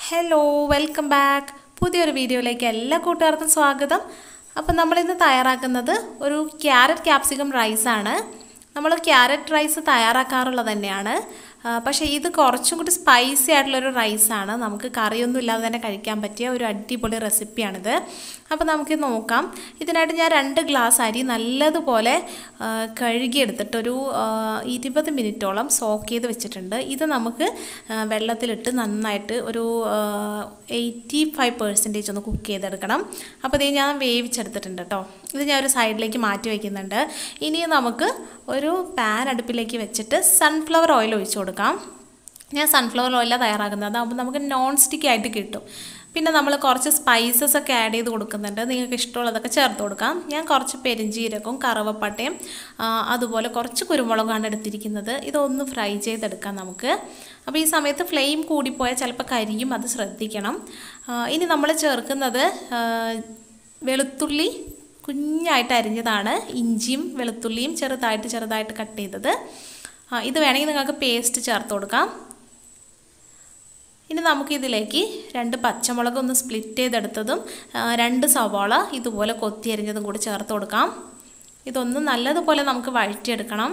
hello welcome back പുതിയൊരു വീഡിയോയിലേക്ക് എല്ലാ കൂട്ടുകാർക്കും സ്വാഗതം അപ്പം നമ്മളിന്ന് തയ്യാറാക്കുന്നത് ഒരു ക്യാരറ്റ് ക്യാപ്സിക്കം റൈസാണ് നമ്മൾ ക്യാരറ്റ് റൈസ് തയ്യാറാക്കാറുള്ളത് തന്നെയാണ് ആ, പക്ഷേ ഇത് കുറച്ചും കൂടി സ്പൈസി ആയിട്ടുള്ളൊരു റൈസാണ് നമുക്ക് കറിയൊന്നും ഇല്ലാതെ തന്നെ കഴിക്കാൻ പറ്റിയ ഒരു അടിപൊളി റെസിപ്പിയാണിത് അപ്പോൾ നമുക്ക് നോക്കാം ഇതിനായിട്ട് ഞാൻ രണ്ട് ഗ്ലാസ് അരി നല്ലതുപോലെ ആ, കഴുകിയെടുത്തിട്ടൊരു ആ, ഇരുപത് മിനിറ്റോളം സോക്ക് ചെയ്ത് വെച്ചിട്ടുണ്ട് ഇത് നമുക്ക് ആ, വെള്ളത്തിലിട്ട് നന്നായിട്ട് ഒരു എയ്റ്റി ഫൈവ് പെർസെൻറ്റേജ് ഒന്ന് കുക്ക് ചെയ്തെടുക്കണം അപ്പോൾ ഇത് ഞാൻ വേവിച്ചെടുത്തിട്ടുണ്ട് കേട്ടോ ഇത് ഞാൻ ഒരു സൈഡിലേക്ക് മാറ്റി വയ്ക്കുന്നുണ്ട് ഇനി നമുക്ക് ഒരു പാൻ അടുപ്പിലേക്ക് വെച്ചിട്ട് സൺഫ്ലവർ ഓയിൽ ഒഴിച്ചു കൊടുക്കാം ഞാൻ സൺഫ്ലവർ ഓയിലാണ് തയ്യാറാക്കുന്നത് അതാകുമ്പോൾ നമുക്ക് നോൺ സ്റ്റിക്ക് ആയിട്ട് കിട്ടും പിന്നെ നമ്മൾ കുറച്ച് സ്പൈസസ് ഒക്കെ ആഡ് ചെയ്ത് കൊടുക്കുന്നുണ്ട് നിങ്ങൾക്ക് ഇഷ്ടമുള്ളതൊക്കെ ചേർത്ത് കൊടുക്കാം ഞാൻ കുറച്ച് പെരിഞ്ചീരകവും കറുവപ്പട്ടയും ആ, അതുപോലെ കുറച്ച് കുരുമുളകാണ് എടുത്തിരിക്കുന്നത് ഇതൊന്ന് ഫ്രൈ ചെയ്തെടുക്കാം നമുക്ക് അപ്പോൾ ഈ സമയത്ത് ഫ്ലെയിം കൂടിപ്പോയാൽ ചിലപ്പോൾ കരിയും അത് ശ്രദ്ധിക്കണം ആ, ഇനി നമ്മൾ ചേർക്കുന്നത് ആ, വെളുത്തുള്ളി കുഞ്ഞായിട്ട് അരിഞ്ഞതാണ് ഇഞ്ചിയും വെളുത്തുള്ളിയും ചെറുതായിട്ട് ചെറുതായിട്ട് കട്ട് ചെയ്തത് ആ, ഇത് വേണമെങ്കിൽ നിങ്ങൾക്ക് പേസ്റ്റ് ചേർത്ത് കൊടുക്കാം ഇനി നമുക്കിതിലേക്ക് രണ്ട് പച്ചമുളക് ഒന്ന് സ്പ്ലിറ്റ് ചെയ്തെടുത്തതും ആ, രണ്ട് സവാള ഇതുപോലെ കൊത്തി അരിഞ്ഞതും കൂടി ചേർത്ത് കൊടുക്കാം ഇതൊന്ന് നല്ലതുപോലെ നമുക്ക് വഴറ്റിയെടുക്കണം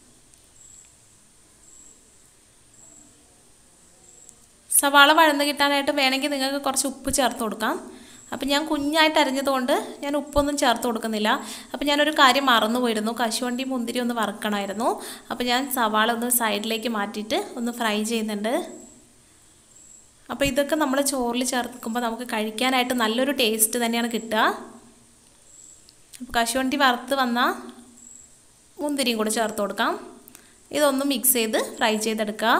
സവാള വഴന്ന് കിട്ടാനായിട്ട് വേണമെങ്കിൽ നിങ്ങൾക്ക് കുറച്ച് ഉപ്പ് ചേർത്ത് കൊടുക്കാം അപ്പം ഞാൻ കുഞ്ഞായിട്ട് അരിഞ്ഞതുകൊണ്ട് ഞാൻ ഉപ്പൊന്നും ചേർത്ത് കൊടുക്കുന്നില്ല അപ്പം ഞാനൊരു കാര്യം മറന്നു പോയിരുന്നു കശുവണ്ടി മുന്തിരി ഒന്ന് വറുക്കണമായിരുന്നു അപ്പം ഞാൻ സവാള ഒന്ന് സൈഡിലേക്ക് മാറ്റിയിട്ട് ഒന്ന് ഫ്രൈ ചെയ്യുന്നുണ്ട് അപ്പോൾ ഇതൊക്കെ നമ്മൾ ചോറിൽ ചേർക്കുമ്പോൾ നമുക്ക് കഴിക്കാനായിട്ട് നല്ലൊരു ടേസ്റ്റ് തന്നെയാണ് കിട്ടുക അപ്പോൾ കശുവണ്ടി വറുത്ത് വന്നാൽ മുന്തിരിയും കൂടി ചേർത്ത് കൊടുക്കാം ഇതൊന്ന് മിക്സ് ചെയ്ത് ഫ്രൈ ചെയ്തെടുക്കുക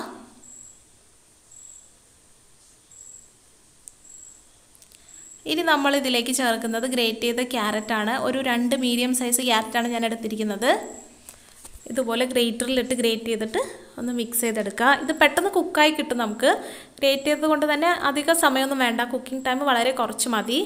ഇനി നമ്മൾ ഇതിലേക്ക് ചേർക്കുന്നത് ഗ്രേറ്റ് ചെയ്ത ക്യാരറ്റാണ് ഒരു രണ്ട് മീഡിയം സൈസ് ക്യാരറ്റാണ് ഞാൻ എടുത്തിരിക്കുന്നത് ഇതുപോലെ ഗ്രേറ്ററിലിട്ട് ഗ്രേറ്റ് ചെയ്തിട്ട് ഒന്ന് മിക്സ് ചെയ്തെടുക്കുക ഇത് പെട്ടെന്ന് കുക്കായി കിട്ടും നമുക്ക് ഗ്രേറ്റ് ചെയ്തത് കൊണ്ട് തന്നെ അധികം സമയമൊന്നും വേണ്ട കുക്കിംഗ് ടൈം വളരെ കുറച്ച് മതി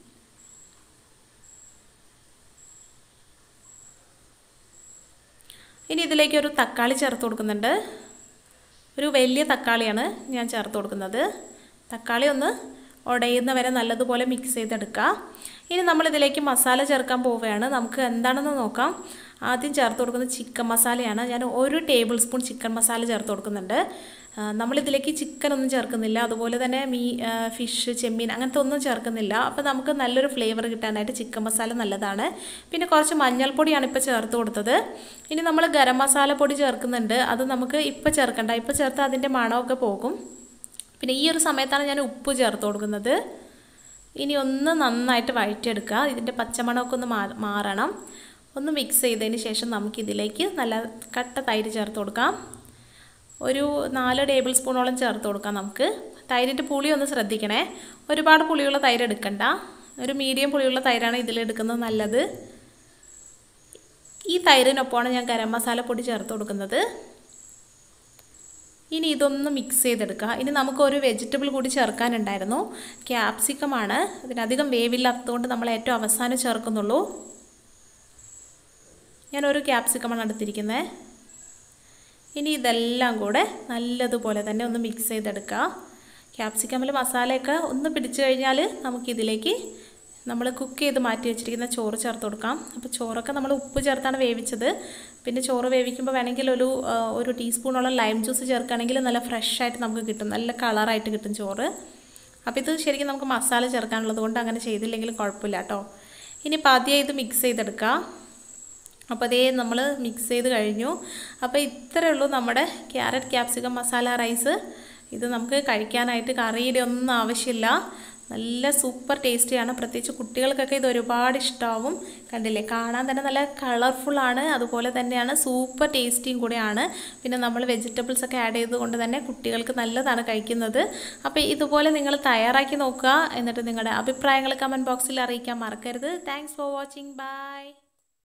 ഇനി ഇതിലേക്ക് ഒരു തക്കാളി ചേർത്ത് കൊടുക്കുന്നുണ്ട് ഒരു വലിയ തക്കാളിയാണ് ഞാൻ ചേർത്ത് കൊടുക്കുന്നത് തക്കാളി ഒന്ന് ഉടയുന്ന വരെ നല്ലതുപോലെ മിക്സ് ചെയ്തെടുക്കുക ഇനി നമ്മളിതിലേക്ക് മസാല ചേർക്കാൻ പോവുകയാണ് നമുക്ക് എന്താണെന്ന് നോക്കാം ആദ്യം ചേർത്ത് കൊടുക്കുന്നത് ചിക്കൻ മസാലയാണ് ഞാൻ ഒരു ടേബിൾ സ്പൂൺ ചിക്കൻ മസാല ചേർത്ത് കൊടുക്കുന്നുണ്ട് ആ, നമ്മളിതിലേക്ക് ചിക്കൻ ഒന്നും ചേർക്കുന്നില്ല അതുപോലെ തന്നെ മീ ആ, ഫിഷ് ചെമ്മീൻ അങ്ങനത്തെ ഒന്നും ചേർക്കുന്നില്ല അപ്പോൾ നമുക്ക് നല്ലൊരു ഫ്ലേവർ കിട്ടാനായിട്ട് ചിക്കൻ മസാല നല്ലതാണ് പിന്നെ കുറച്ച് മഞ്ഞൾപ്പൊടിയാണ് ഇപ്പോൾ ചേർത്ത് കൊടുത്തത് ഇനി നമ്മൾ ഗരം മസാല പൊടി ചേർക്കുന്നുണ്ട് അത് നമുക്ക് ഇപ്പോൾ ചേർക്കണ്ട ഇപ്പോൾ ചേർത്ത് അതിൻ്റെ മണമൊക്കെ പോകും പിന്നെ ഈ ഒരു സമയത്താണ് ഞാൻ ഉപ്പ് ചേർത്ത് കൊടുക്കുന്നത് ഇനി ഒന്ന് നന്നായിട്ട് വഴറ്റിയെടുക്കുക ഇതിൻ്റെ പച്ചമണമൊക്കെ ഒന്ന് മാ മാറണം ഒന്ന് മിക്സ് ചെയ്തതിന് ശേഷം നമുക്കിതിലേക്ക് നല്ല കട്ട തൈര് ചേർത്ത് കൊടുക്കാം ഒരു നാല് ടേബിൾ സ്പൂണോളം ചേർത്ത് കൊടുക്കാം നമുക്ക് തൈരിൻ്റെ പുളി ഒന്ന് ശ്രദ്ധിക്കണേ ഒരുപാട് പുളിയുള്ള തൈര് എടുക്കണ്ട ഒരു മീഡിയം പുളിയുള്ള തൈരാണ് ഇതിലെടുക്കുന്നത് നല്ലത് ഈ തൈരിനൊപ്പമാണ് ഞാൻ ഗരം മസാല പൊടി ചേർത്ത് കൊടുക്കുന്നത് ഇനി ഇതൊന്ന് മിക്സ് ചെയ്തെടുക്കുക ഇനി നമുക്ക് ഒരു വെജിറ്റബിൾ കൂടി ചേർക്കാനുണ്ടായിരുന്നു ക്യാപ്സിക്കമാണ് അതിനധികം വേവില്ലാത്തതുകൊണ്ട് നമ്മൾ ഏറ്റവും അവസാനം ചേർക്കുന്നുള്ളൂ ഞാനൊരു ക്യാപ്സിക്കമാണ് എടുത്തിരിക്കുന്നത് ഇനി ഇതെല്ലാം കൂടെ നല്ലതുപോലെ തന്നെ ഒന്ന് മിക്സ് ചെയ്തെടുക്കുക ക്യാപ്സിക്കമിൽ മസാലയൊക്കെ ഒന്ന് പിടിച്ചു കഴിഞ്ഞാൽ നമുക്കിതിലേക്ക് നമ്മൾ കുക്ക് ചെയ്ത് മാറ്റി വെച്ചിരിക്കുന്ന ചോറ് ചേർത്ത് കൊടുക്കാം അപ്പോൾ ചോറൊക്കെ നമ്മൾ ഉപ്പ് ചേർത്താണ് വേവിച്ചത് പിന്നെ ചോറ് വേവിക്കുമ്പോൾ വേണമെങ്കിൽ ഒരു ആ, ഒരു ടീസ്പൂണോളം ലൈം ജ്യൂസ് ചേർക്കുകയാണെങ്കിൽ നല്ല ഫ്രഷ് ആയിട്ട് നമുക്ക് കിട്ടും നല്ല കളറായിട്ട് കിട്ടും ചോറ് അപ്പോൾ ഇത് ശരിക്കും നമുക്ക് മസാല ചേർക്കാനുള്ളത് കൊണ്ട് അങ്ങനെ ചെയ്തില്ലെങ്കിലും കുഴപ്പമില്ല കേട്ടോ ഇനി പതിയെ ഇത് മിക്സ് ചെയ്തെടുക്കുക അപ്പോൾ അതേ നമ്മൾ മിക്സ് ചെയ്ത് കഴിഞ്ഞു അപ്പോൾ ഇത്രയേ ഉള്ളൂ നമ്മുടെ ക്യാരറ്റ് ക്യാപ്സിക്കം മസാല റൈസ് ഇത് നമുക്ക് കഴിക്കാനായിട്ട് കറിയുടെ ഒന്നും ആവശ്യമില്ല നല്ല സൂപ്പർ ടേസ്റ്റിയാണ് പ്രത്യേകിച്ച് കുട്ടികൾക്കൊക്കെ ഇത് ഒരുപാട് ഇഷ്ടമാവും കണ്ടില്ലേ കാണാൻ തന്നെ നല്ല കളർഫുള്ളാണ് അതുപോലെ തന്നെയാണ് സൂപ്പർ ടേസ്റ്റിയും കൂടെയാണ് പിന്നെ നമ്മൾ വെജിറ്റബിൾസ് ഒക്കെ ആഡ് ചെയ്തുകൊണ്ട് തന്നെ കുട്ടികൾക്ക് നല്ലതാണ് കഴിക്കുന്നത് അപ്പോൾ ഇതുപോലെ നിങ്ങൾ തയ്യാറാക്കി നോക്കുക എന്നിട്ട് നിങ്ങളുടെ അഭിപ്രായങ്ങൾ കമൻറ്റ് ബോക്സിൽ അറിയിക്കാൻ മറക്കരുത് താങ്ക്സ് ഫോർ വാച്ചിങ് ബൈ